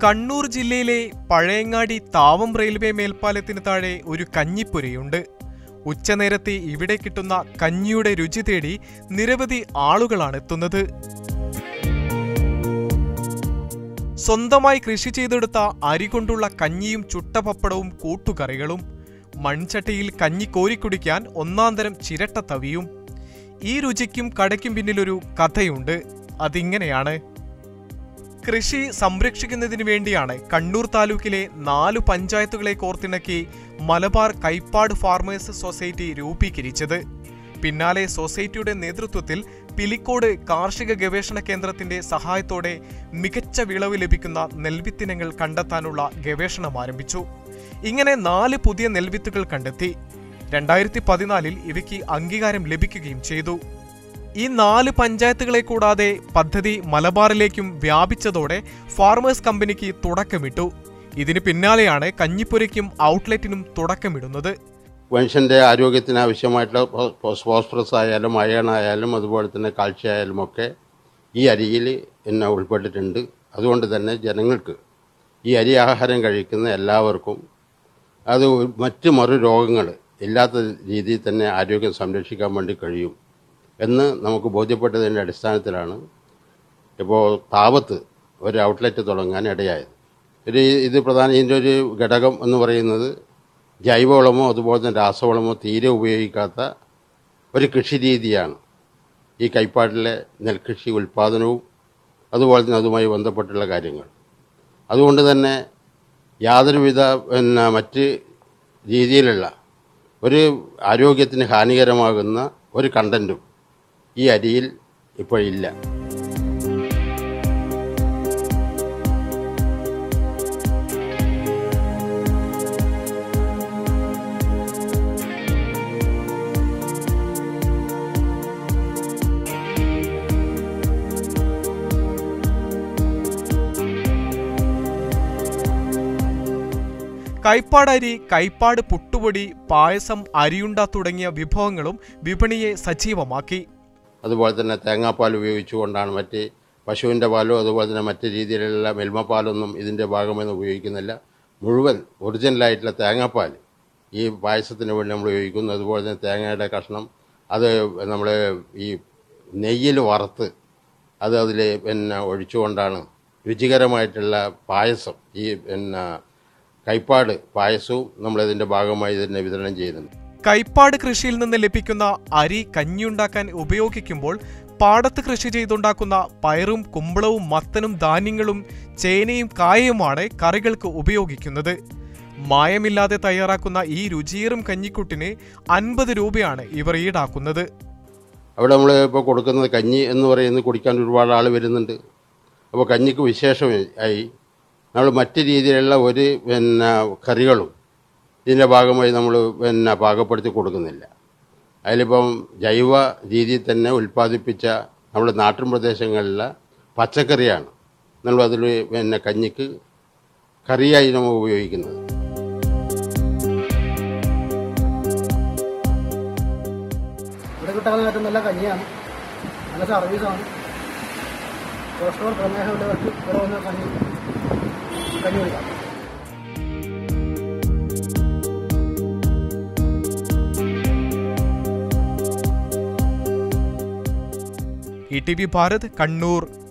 കണ്ണൂർ ജില്ലയിലെ പഴയങ്ങാടി താവം റെയിൽവേ മേൽപ്പാലത്തിന് താഴെ ഒരു കഞ്ഞിപ്പുരയുണ്ട് ഉച്ചനേരത്തെ ഇവിടെ കിട്ടുന്ന കഞ്ഞിയുടെ രുചി തേടി നിരവധി ആളുകളാണ് എത്തുന്നത് സ്വന്തമായി കൃഷി ചെയ്തെടുത്ത അരി കൊണ്ടുള്ള കഞ്ഞിയും ചുട്ടപപ്പടവും കൂട്ടുകറികളും മൺചട്ടിയിൽ കഞ്ഞി കോരിക്കുടിക്കാൻ ഒന്നാന്തരം ചിരട്ട തവിയും ഈ രുചിക്കും കടയ്ക്കും പിന്നിലൊരു കഥയുണ്ട് അതിങ്ങനെയാണ് കൃഷി സംരക്ഷിക്കുന്നതിന് വേണ്ടിയാണ് കണ്ണൂർ താലൂക്കിലെ നാലു പഞ്ചായത്തുകളെ കോർത്തിണക്കി മലബാർ കൈപ്പാട് ഫാർമേഴ്സ് സൊസൈറ്റി രൂപീകരിച്ചത് പിന്നാലെ സൊസൈറ്റിയുടെ നേതൃത്വത്തിൽ പിലിക്കോട് കാർഷിക ഗവേഷണ കേന്ദ്രത്തിന്റെ സഹായത്തോടെ മികച്ച വിളവ് ലഭിക്കുന്ന നെൽവിത്തിനങ്ങൾ കണ്ടെത്താനുള്ള ഗവേഷണം ആരംഭിച്ചു ഇങ്ങനെ നാല് പുതിയ നെൽവിത്തുകൾ കണ്ടെത്തി രണ്ടായിരത്തി പതിനാലിൽ ഇവയ്ക്ക് അംഗീകാരം ലഭിക്കുകയും ചെയ്തു ഈ നാല് പഞ്ചായത്തുകളെ കൂടാതെ പദ്ധതി മലബാറിലേക്കും വ്യാപിച്ചതോടെ ഫാർമേഴ്സ് കമ്പനിക്ക് തുടക്കമിട്ടു ഇതിന് പിന്നാലെയാണ് കഞ്ഞിപ്പുരയ്ക്കും ഔട്ട്ലെറ്റിനും തുടക്കമിടുന്നത് മനുഷ്യൻ്റെ ആരോഗ്യത്തിന് ആവശ്യമായിട്ടുള്ള ഫോസ്ഫറസ് ആയാലും അയൺ ആയാലും അതുപോലെ തന്നെ കാൽഷ്യം ആയാലും ഒക്കെ ഈ അരിയിൽ എന്നെ ഉൾപ്പെട്ടിട്ടുണ്ട് അതുകൊണ്ട് തന്നെ ജനങ്ങൾക്ക് ഈ അരി ആഹാരം കഴിക്കുന്ന എല്ലാവർക്കും അത് മറ്റ് മറു രോഗങ്ങൾ ഇല്ലാത്ത രീതിയിൽ തന്നെ ആരോഗ്യം സംരക്ഷിക്കാൻ വേണ്ടി കഴിയും എന്ന് നമുക്ക് ബോധ്യപ്പെട്ടതിൻ്റെ അടിസ്ഥാനത്തിലാണ് ഇപ്പോൾ താവത്ത് ഒരു ഔട്ട്ലെറ്റ് തുടങ്ങാൻ ഇടയായത് ഒരു ഇത് പ്രധാന ഇതിൻ്റെ ഒരു ഘടകം എന്ന് പറയുന്നത് ജൈവവളമോ അതുപോലെ തന്നെ രാസവളമോ തീരെ ഉപയോഗിക്കാത്ത ഒരു കൃഷി രീതിയാണ് ഈ കൈപ്പാട്ടിലെ നെൽകൃഷി ഉൽപ്പാദനവും അതുപോലെ തന്നെ അതുമായി ബന്ധപ്പെട്ടുള്ള കാര്യങ്ങൾ അതുകൊണ്ട് തന്നെ യാതൊരുവിധ പിന്നെ മറ്റ് രീതിയിലുള്ള ഒരു ആരോഗ്യത്തിന് ഹാനികരമാകുന്ന ഒരു കണ്ടൻറ്റും ഈ അരിയിൽ ഇപ്പോഴില്ല കൈപ്പാട് അരി കൈപ്പാട് പുട്ടുപൊടി പായസം അരിയുണ്ട തുടങ്ങിയ വിഭവങ്ങളും വിപണിയെ സജീവമാക്കി അതുപോലെ തന്നെ തേങ്ങാപ്പാൽ ഉപയോഗിച്ചുകൊണ്ടാണ് മറ്റ് പശുവിൻ്റെ പാലോ അതുപോലെ തന്നെ മറ്റ് രീതിയിലുള്ള മിൽമപ്പാലൊന്നും ഇതിൻ്റെ ഭാഗമെന്ന് ഉപയോഗിക്കുന്നില്ല മുഴുവൻ ഒറിജിനലായിട്ടുള്ള തേങ്ങാപ്പാൽ ഈ പായസത്തിന് വേണ്ടി നമ്മൾ ഉപയോഗിക്കുന്നു അതുപോലെ തന്നെ തേങ്ങയുടെ കഷ്ണം അത് നമ്മൾ ഈ നെയ്യിൽ വറുത്ത് അത് അതിൽ പിന്നെ ഒഴിച്ചുകൊണ്ടാണ് രുചികരമായിട്ടുള്ള പായസം ഈ പിന്നെ കൈപ്പാട് പായസവും നമ്മളിതിൻ്റെ ഭാഗമായി ഇതിനെ വിതരണം ചെയ്യുന്നുണ്ട് കൈപ്പാട് കൃഷിയിൽ നിന്ന് ലഭിക്കുന്ന അരി കഞ്ഞിയുണ്ടാക്കാൻ ഉപയോഗിക്കുമ്പോൾ പാടത്ത് കൃഷി ചെയ്തുണ്ടാക്കുന്ന പയറും കുമ്പളവും മത്തനും ധാന്യങ്ങളും ചേനയും കായയുമാണ് കറികൾക്ക് ഉപയോഗിക്കുന്നത് മായമില്ലാതെ തയ്യാറാക്കുന്ന ഈ രുചിയേറും കഞ്ഞിക്കുട്ടിന് അൻപത് രൂപയാണ് ഇവർ ഈടാക്കുന്നത് അവിടെ നമ്മൾ ഇപ്പോൾ കൊടുക്കുന്നത് കഞ്ഞി എന്ന് പറയുന്നത് കുടിക്കാൻ ഒരുപാട് ആൾ വരുന്നുണ്ട് അപ്പോൾ കഞ്ഞിക്ക് വിശേഷം ആയി നമ്മൾ മറ്റ് രീതിയിലുള്ള ഒരു പിന്നെ കറികളും ഇതിൻ്റെ ഭാഗമായി നമ്മൾ പിന്നെ പാകപ്പെടുത്തി കൊടുക്കുന്നില്ല അതിലിപ്പം ജൈവ രീതിയിൽ തന്നെ ഉൽപ്പാദിപ്പിച്ച നമ്മുടെ നാട്ടിൻ പ്രദേശങ്ങളിലെ പച്ചക്കറിയാണ് നമ്മൾ അതിൽ പിന്നെ കഞ്ഞിക്ക് കറിയായി നമ്മൾ ഉപയോഗിക്കുന്നത് ഇവിടെ കിട്ടാവുന്ന ഏറ്റവും നല്ല കഞ്ഞിയാണ് നല്ല സർവീസാണ് കൊളസ്ട്രോൾ പ്രമേഹമുള്ളവർക്ക് ഇവിടെ വന്ന് കഞ്ഞി കഞ്ഞി കുടിക്കാം E T V Bharat Kannur